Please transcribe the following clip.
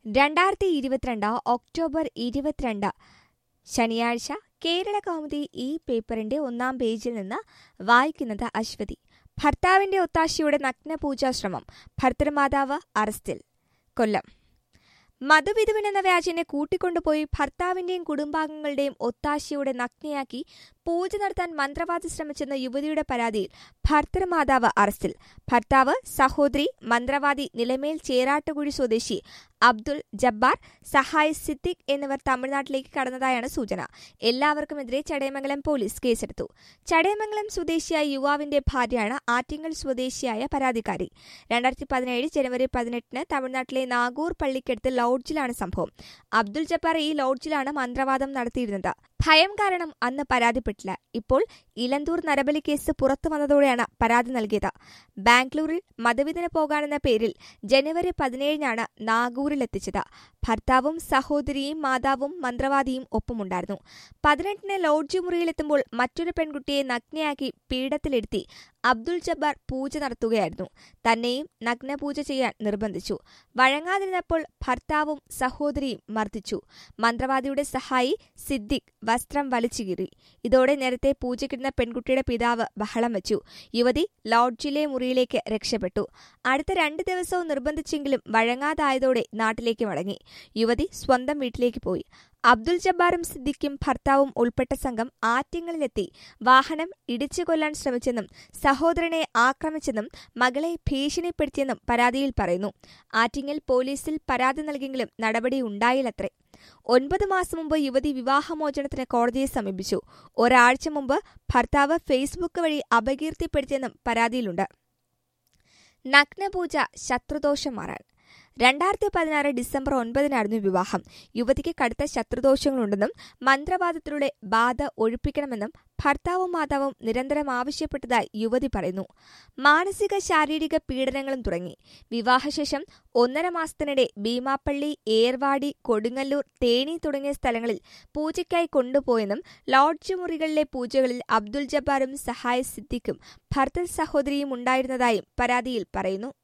രണ്ടായിരത്തി ഇരുപത്തിരണ്ട് ഒക്ടോബർ ഇരുപത്തിരണ്ട് ശനിയാഴ്ച കേരള കൗമുദി ഈ പേപ്പറിന്റെ ഒന്നാം പേജിൽ നിന്ന് വായിക്കുന്നത് അശ്വതി ഭർത്താവിന്റെ ഒത്താശയുടെ നഗ്നപൂജാശ്രമം ഭർത്തൃമാതാവ് അറസ്റ്റിൽ കൊല്ലം മധുവിധുവിനെന്ന വ്യാജനെ കൂട്ടിക്കൊണ്ടുപോയി ഭർത്താവിന്റെയും കുടുംബാംഗങ്ങളുടെയും ഒത്താശയോടെ നഗ്നയാക്കി പൂജ നടത്താൻ മന്ത്രവാദി ശ്രമിച്ചെന്ന യുവതിയുടെ പരാതിയിൽ ഭർത്തൃമാതാവ് അറസ്റ്റിൽ ഭർത്താവ് സഹോദരി മന്ത്രവാദി നിലമേൽ ചേരാട്ടുകുഴി സ്വദേശി അബ്ദുൾ ജബ്ബാർ സഹായ് സിദ്ദിഖ് എന്നിവർ തമിഴ്നാട്ടിലേക്ക് കടന്നതായാണ് സൂചന എല്ലാവർക്കുമെതിരെ ചടയമംഗലം പോലീസ് കേസെടുത്തു ചടയമംഗലം സ്വദേശിയായ യുവാവിന്റെ ഭാര്യയാണ് ആറ്റിങ്ങൽ സ്വദേശിയായ പരാതിക്കാരി രണ്ടായിരത്തി പതിനേഴ് ജനുവരി പതിനെട്ടിന് തമിഴ്നാട്ടിലെ നാഗൂർ പള്ളിക്കടുത്ത് ലോഡ്ജിലാണ് സംഭവം അബ്ദുൾ ജബ്ബാർ ഈ ലോഡ്ജിലാണ് മന്ത്രവാദം നടത്തിയിരുന്നത് ഭയം കാരണം അന്ന് പരാതിപ്പെട്ടില്ല ഇപ്പോൾ ഇലന്തൂർ നരബലി കേസ് പുറത്തു വന്നതോടെയാണ് പരാതി നൽകിയത് ബാംഗ്ലൂരിൽ മതവിധന പോകാനെന്ന പേരിൽ ജനുവരി പതിനേഴിനാണ് നാഗൂരിലെത്തിച്ചത് ഭർത്താവും സഹോദരിയും മാതാവും മന്ത്രവാദിയും ഒപ്പമുണ്ടായിരുന്നു പതിനെട്ടിന് ലോഡ്ജ് മുറിയിലെത്തുമ്പോൾ മറ്റൊരു പെൺകുട്ടിയെ നഗ്നയാക്കി പീഠത്തിലെടുത്തി അബ്ദുൾ ജബ്ബാർ പൂജ നടത്തുകയായിരുന്നു തന്നെയും നഗ്നപൂജ ചെയ്യാൻ നിർബന്ധിച്ചു വഴങ്ങാതിരുന്നപ്പോൾ ഭർത്താവും സഹോദരിയും മർദ്ദിച്ചു മന്ത്രവാദിയുടെ സഹായി സിദ്ദിഖ് വസ്ത്രം വലിച്ചുകീറി ഇതോടെ നേരത്തെ പൂജയ്ക്കിടുന്ന പെൺകുട്ടിയുടെ പിതാവ് ബഹളം വെച്ചു യുവതി ലോഡ്ജിലെ മുറിയിലേക്ക് രക്ഷപ്പെട്ടു അടുത്ത രണ്ട് ദിവസവും നിർബന്ധിച്ചെങ്കിലും വഴങ്ങാതായതോടെ നാട്ടിലേക്ക് മടങ്ങി യുവതി സ്വന്തം വീട്ടിലേക്ക് പോയി അബ്ദുൾ ജബ്ബാറും സിദ്ദിഖും ഭർത്താവും ഉൾപ്പെട്ട സംഘം ആറ്റിങ്ങലിലെത്തി വാഹനം ഇടിച്ചു കൊല്ലാൻ ശ്രമിച്ചെന്നും സഹോദരനെ ആക്രമിച്ചെന്നും മകളെ ഭീഷണിപ്പെടുത്തിയെന്നും പരാതിയിൽ പറയുന്നു ആറ്റിങ്ങൽ പോലീസിൽ പരാതി നൽകിയെങ്കിലും നടപടി ഉണ്ടായില്ലത്രേ ഒൻപത് മാസം മുമ്പ് യുവതി വിവാഹമോചനത്തിന് കോടതിയെ സമീപിച്ചു ഒരാഴ്ച മുമ്പ് ഭർത്താവ് ഫേസ്ബുക്ക് വഴി അപകീർത്തിപ്പെടുത്തിയെന്നും പരാതിയിലുണ്ട് നഗ്നപൂജ ശത്രുദോഷം മാറാൻ രണ്ടായിരത്തി പതിനാറ് ഡിസംബർ ഒൻപതിനായിരുന്നു വിവാഹം യുവതിക്ക് കടുത്ത ശത്രുദോഷങ്ങളുണ്ടെന്നും മന്ത്രവാദത്തിലൂടെ ബാധ ഒഴിപ്പിക്കണമെന്നും ഭർത്താവും മാതാവും നിരന്തരം ആവശ്യപ്പെട്ടതായി യുവതി പറയുന്നു മാനസിക ശാരീരിക പീഡനങ്ങളും തുടങ്ങി വിവാഹശേഷം ഒന്നര മാസത്തിനിടെ ഭീമാപ്പള്ളി ഏർവാടി കൊടുങ്ങല്ലൂർ തേനി തുടങ്ങിയ സ്ഥലങ്ങളിൽ പൂജയ്ക്കായി കൊണ്ടുപോയെന്നും ലോഡ്ജ് മുറികളിലെ പൂജകളിൽ അബ്ദുൾ ജബ്ബാറും സഹായ സിദ്ദിഖും ഭർത്തൃ സഹോദരിയും ഉണ്ടായിരുന്നതായും പരാതിയിൽ പറയുന്നു